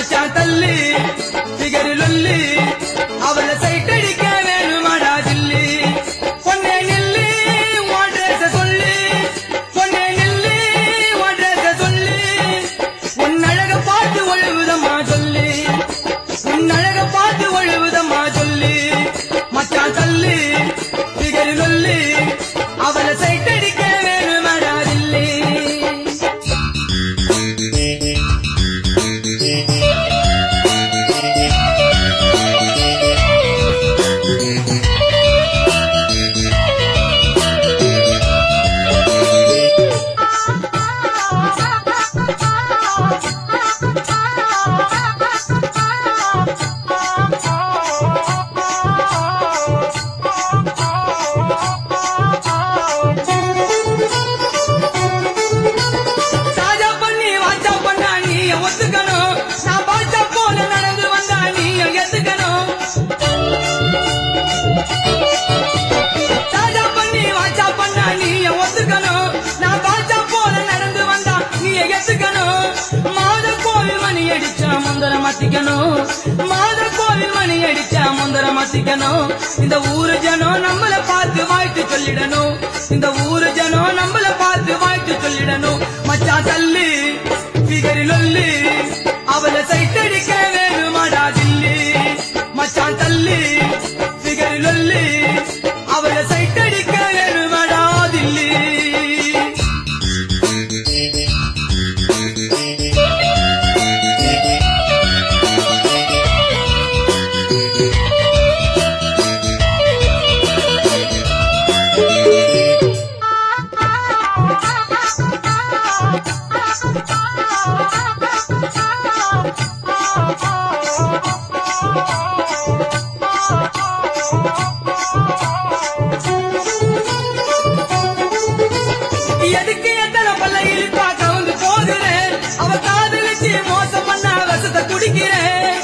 மச்சான் தள்ளி பிகரு லொல்லி அவளை சைட்டடிக்க வேணுமாடா ஜில்லி பொண்ணே நில்லி ஓடுறத சொல்லி பொண்ணே நில்லி ஓடுறத சொல்லி உன் அழக பார்த்து ஒழுகுதம்மா சொல்லி உன் அழக பார்த்து ஒழுகுதம்மா சொல்லி மச்சான் தள்ளி பிகரு லொல்லி அவளை சைட்டடிக்க வேணுமாடா ஜில்லி சாஜா பண்ணி வாச்சா பண்ணா நீ ஒத்துக்கணும் நான் பாச்சா போல நடந்து வந்தா நீ எத்துக்கணும் சாஜா பண்ணி வாச்சா பண்ணா நீ ஒத்துக்கணும் நான் பாச்சா போல நடந்து வந்தா நீ எத்துக்கணும் மாத கோவில் மணி அடிச்சா முந்தர மாத்திக்கணும் மாத கோவில் மணி அடிச்சா முந்தர மாத்திக்கணும் இந்த ஊரு ஜனம் நம்மள பார்த்து வாய்ட்டு சொல்லிடணும் இந்த ஊரு ஜனம் நம்மள பார்த்து வாய்ட்டு சொல்லிடணும் மச்சான் தள்ளி பிகரி லொல்லி அவளை சைட்டடிக்க வேணுமாடா தில்லி மச்சான் தள்ளி பிகரி லொல்லி அவளை சைட்டடிக்க வேணுமாடா தில்லி எதுக்கு எத்தனை பல்ல இழுப்பா கவுந்து போகிறேன் அவ காதலிச்சு மோசம் பண்ண விஷத்தை குடிக்கிறேன்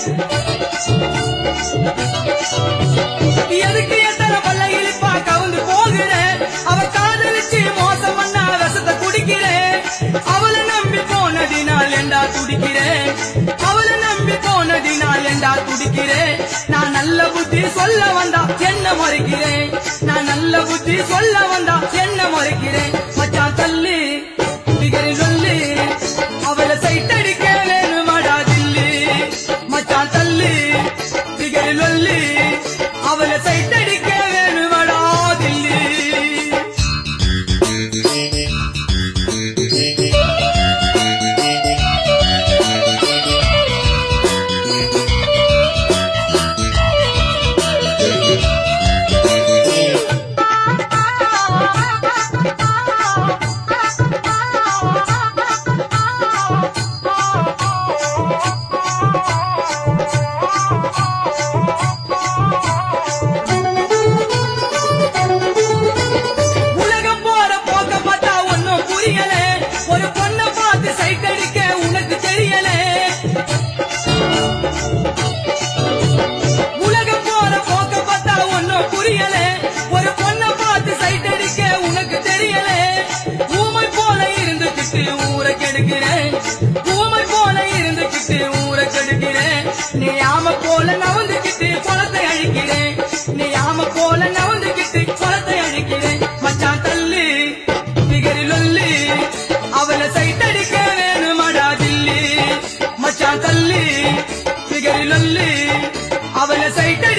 எதுக்கு எத்தனை பல்ல இழுப்பா கவுந்து போகிறேன் அவ காதலிச்சு மோசம் பண்ண விஷத்தை குடிக்கிறேன் அவளை நம்பி போனதினால் ஏண்டா துடிக்கிறேன் அவளை நம்பி போனதினால் ஏண்டா துடிக்கிறேன் நான் நல்ல புத்தி சொல்ல வந்தா என்ன மறைக்கிறேன் நான் நல்ல புத்தி சொல்ல வந்தா என்ன மறைக்கிறேன் மச்சான் தள்ளி பிகரி சொல்லி அவளை சைட்டடிக்க வேணுமாடா தில்லி மச்சான் தள்ளி பிகரி சொல்லி அவளை சைட்டடிக்க வேணுமாடா தில்லி உலகம் போற போக்க பார்த்தா ஒன்னும் புரியல ஒரு பொண்ணை பார்த்து சைட் அடிக்க உனக்கு தெரியல உலகம் போற போக்க பார்த்தா ஒன்னும் புரியல ஒரு பொண்ணை பார்த்து சைட் அடிக்க உனக்கு தெரியல ஊமை போல இருந்துகிட்டு ஊரை கெடுக்கிறேன் ஊமை போல இருந்துகிட்டு ஊரை கெடுக்கிறேன் நீ ஆம போல நவந்துகிட்டு குளத்தை அழிக்கிறேன் நீ ஆம போல நவந்துகிட்டு குளத்தை அழிக்கிறேன் மச்சான் தள்ளி பிகரி லொல்லி அவளை சைட்டடிக்க வேணுமாடா தில்லி மச்சான் தள்ளி பிகரி லொல்லி அவளை சைட்டடிக்க